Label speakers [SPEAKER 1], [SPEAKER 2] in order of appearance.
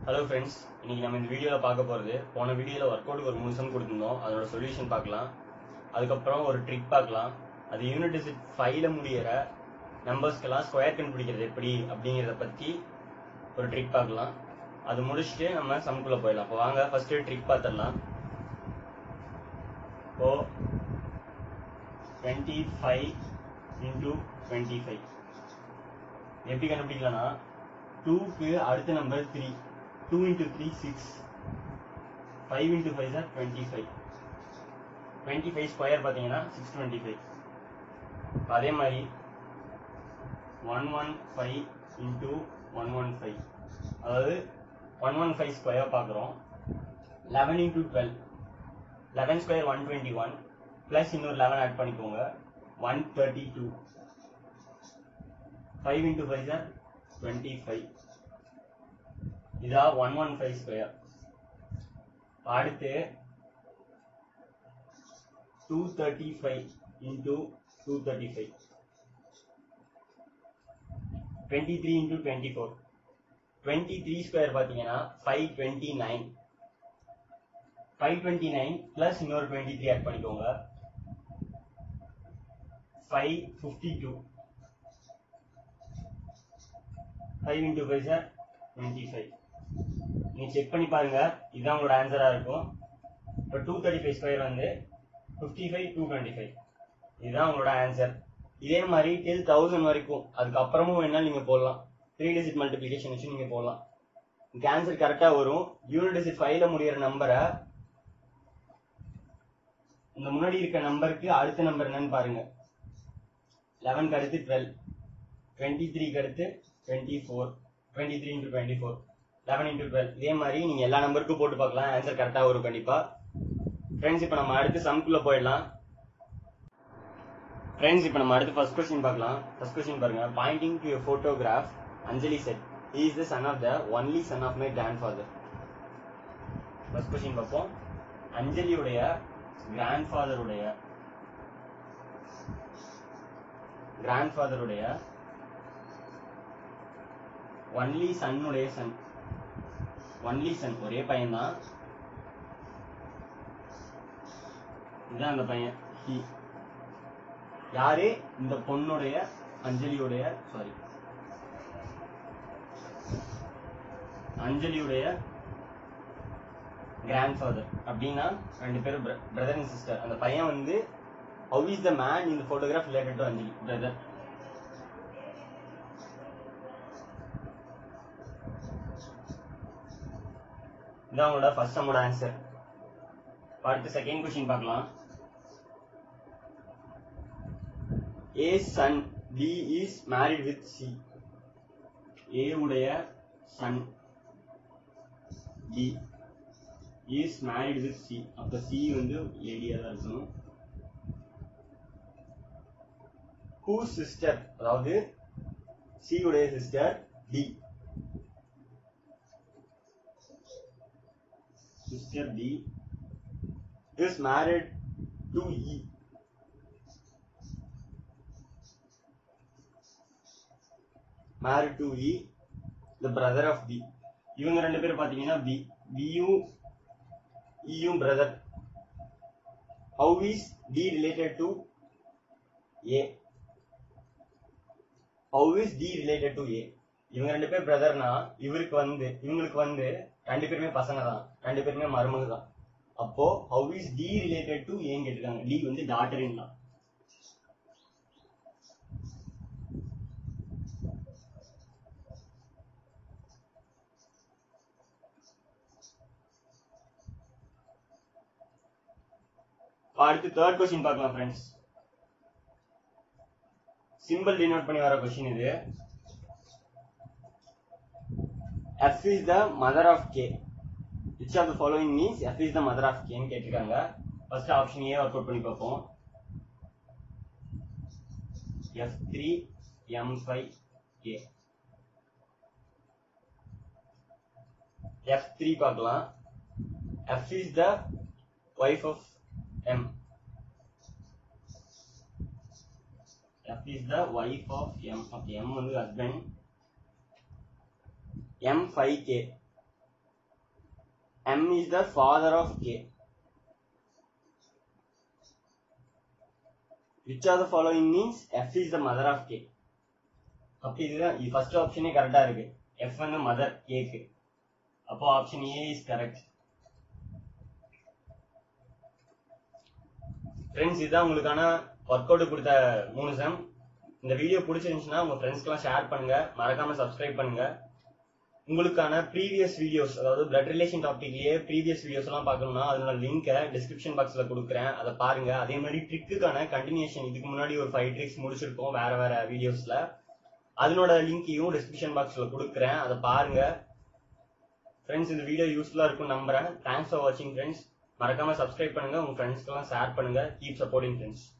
[SPEAKER 1] hello friends இன்னைக்கு நம்ம இந்த வீடியோவில் பார்க்க போகிறது போன வீடியோவில் ஒர்க் அவுட் ஒரு மூணு சம் கொடுத்துருந்தோம் அதோட சொல்யூஷன் பார்க்கலாம் அதுக்கப்புறம் ஒரு ட்ரிக் பார்க்கலாம் அது யூனிட் டிஜிட் ஃபைவ்ல முடியிற நம்பர்ஸ்க்கெல்லாம் ஸ்கொயர் கண்டுபிடிக்கிறது எப்படி அப்படிங்கிறத பற்றி ஒரு ட்ரிக் பார்க்கலாம் அது முடிச்சுட்டு நம்ம சம்குள்ளே போயிடலாம் இப்போ வாங்க ஃபர்ஸ்ட் ட்ரிக் பார்த்துடலாம் இப்போ twenty five into twenty five எப்படி கண்டுபிடிக்கலாம்னா டூக்கு அடுத்த number three two into three six five into five sir twenty five twenty five square பார்த்தீங்கன்னா சிக்ஸ் டுவெண்ட்டி ஃபைவ் அதே மாதிரி one one five into one one five அதாவது ஒன் ஒன் ஃபைவ் ஸ்கொயர் பார்க்குறோம் eleven into twelve eleven square one twenty one plus இன்னொரு eleven add பண்ணிக்கோங்க one thirty two five into five sir twenty five இதா one one five square அடுத்து two thirty five into two thirty five twenty three into twenty four twenty three square பார்த்தீங்கன்னா five twenty nine five twenty nine plus இன்னொரு twenty three add பண்ணிக்கோங்க five fifty two five into five sir twenty five நீங்கள் check பண்ணி பாருங்க இதுதான் உங்களோட ஆன்சராக இருக்கும் இப்போ டூ தேர்ட்டி ஃபைவ் ஸ்கொயர் வந்து fifty five two twenty five இதுதான் உங்களோட ஆன்சர் இதே மாதிரி டில் தௌசண்ட் வரைக்கும் அதுக்கப்புறமும் வேணாலும் நீங்கள் போடலாம் த்ரீ டிஜிட் மல்டிப்ளிகேஷன் வச்சு நீங்கள் போடலாம் உங்களுக்கு ஆன்சர் கரெக்டாக வரும் யூனிட் டிஜிட் ஃபைவ்ல முடியிற நம்பரை இந்த முன்னாடி இருக்க நம்பருக்கு அடுத்த நம்பர் என்னன்னு பாருங்க லெவன்க்கு அடுத்து டுவெல் டுவெண்ட்டி த்ரீக்கு அடுத்து twenty four twenty three into twenty four eleven into twelve இதே மாதிரி நீங்க எல்லா நம்பருக்கும் போட்டு பார்க்கலாம் ஆன்சர் கரெக்டாக வரும் கண்டிப்பா ஃப்ரெண்ட்ஸ் இப்போ நம்ம அடுத்து சம்குள்ள போயிடலாம் ஃப்ரெண்ட்ஸ் இப்போ நம்ம அடுத்து ஃபர்ஸ்ட் கொஸ்டின் பார்க்கலாம் ஃபர்ஸ்ட் கொஸ்டின் பாருங்க pointing to photograph Anjali said he is the son of the only son of my grandfather first question பார்ப்போம் அஞ்சலியுடைய கிராண்ட்ஃபாதருடைய கிராண்ட்ஃபாதருடைய ஒன்லி சன்னுடைய சன் ஒன்லி சன் ஒரே பையன்தான் இதுதான் அந்த பையன் ஹி யாரு இந்த பொண்ணுடைய அஞ்சலியுடைய சாரி அஞ்சலியுடைய கிராண்ட்ஃபாதர் அப்படின்னா ரெண்டு பேரும் பிரதர் அண்ட் சிஸ்டர் அந்த பையன் வந்து ஹவு இஸ் த மேன் இந்த photograph related to Anjali brother இதான் உங்களோட ஃபர்ஸ்ட் நம்மளோட ஆன்சர் அடுத்து செகண்ட் கொஸ்டின் பார்க்கலாம் A son D is married with C A உடைய son D is married with C அப்ப சி வந்து லேடியா தான் இருக்கணும் ஹூ சிஸ்டர் அதாவது சி உடைய sister D sister D is married to E married to E the brother of B இவங்க ரெண்டு பேரும் பாத்தீங்கன்னா பி பியும் இயும் brother how is D related to A how is D related to A இவங்க ரெண்டு பேர் பிரதர்னா இவருக்கு வந்து இவங்களுக்கு வந்து ரெண்டு பேருமே பசங்க தான் ரெண்டு பேருமே மருமக தான் அப்போ how is D related to ஏன்னு கேட்டிருக்காங்க டி வந்து டாட்டரின் தான் அடுத்து தேர்ட் கொஸ்டின் பார்க்கலாம் ஃப்ரெண்ட்ஸ் சிம்பிள் டினோட் பண்ணி வர கொஸ்டின் இது f is the mother of k which of the following means f is the mother of k ன்னு கேட்டிருக்காங்க first option A work out பண்ணி பார்ப்போம் f3 m5 k f3 பார்க்கலாம் f is the wife of m f is the wife of m அப்ப m வந்து husband m5k m is the father of k which of the following means f is the mother of k அப்ப இதுதான் first ஆப்ஷனே கரெக்டா இருக்கு F வந்து mother கேக்கு அப்போ option A is correct friends இதுதான் உங்களுக்கான ஒர்க் அவுட் கொடுத்த மூணு செம் இந்த வீடியோ பிடிச்சிருந்துச்சுன்னா உங்க ஃப்ரெண்ட்ஸ்க்கெல்லாம் ஷேர் பண்ணுங்க மறக்காம சப்ஸ்கிரைப் பண்ணுங்க உங்களுக்கான ப்ரீவியஸ் வீடியோஸ் அதாவது பிளட் ரிலேஷன் டாபிக்லயே ப்ரீவியஸ் வீடியோஸ் எல்லாம் பார்க்கணும்னா அதோட லிங்கை டிஸ்கிரிப்ஷன் பாக்ஸ்ல கொடுக்குறேன் அதை பாருங்க அதே மாதிரி ட்ரிக்குக்கான கண்டினியூஷன் இதுக்கு முன்னாடி ஒரு ஃபைவ் ட்ரிக்ஸ் முடிச்சிருக்கோம் வேற வேற வீடியோஸ்ல அதனோட லிங்கையும் டிஸ்கிரிப்ஷன் பாக்ஸ்ல கொடுக்குறேன் அதை பாருங்க ஃப்ரெண்ட்ஸ் இந்த வீடியோ யூஸ்ஃபுல்லா இருக்கும் நம்புறேன் தேங்க்ஸ் ஃபார் வாட்சிங் ஃப்ரெண்ட்ஸ் மறக்காம சப்ஸ்கிரைப் பண்ணுங்க உங்க ஃப்ரெண்ட்ஸ்க்கெல்லாம் ஷேர் பண்ணுங்க கீப் சப்போர்ட்டிங் ஃப்ரெண்ட்ஸ்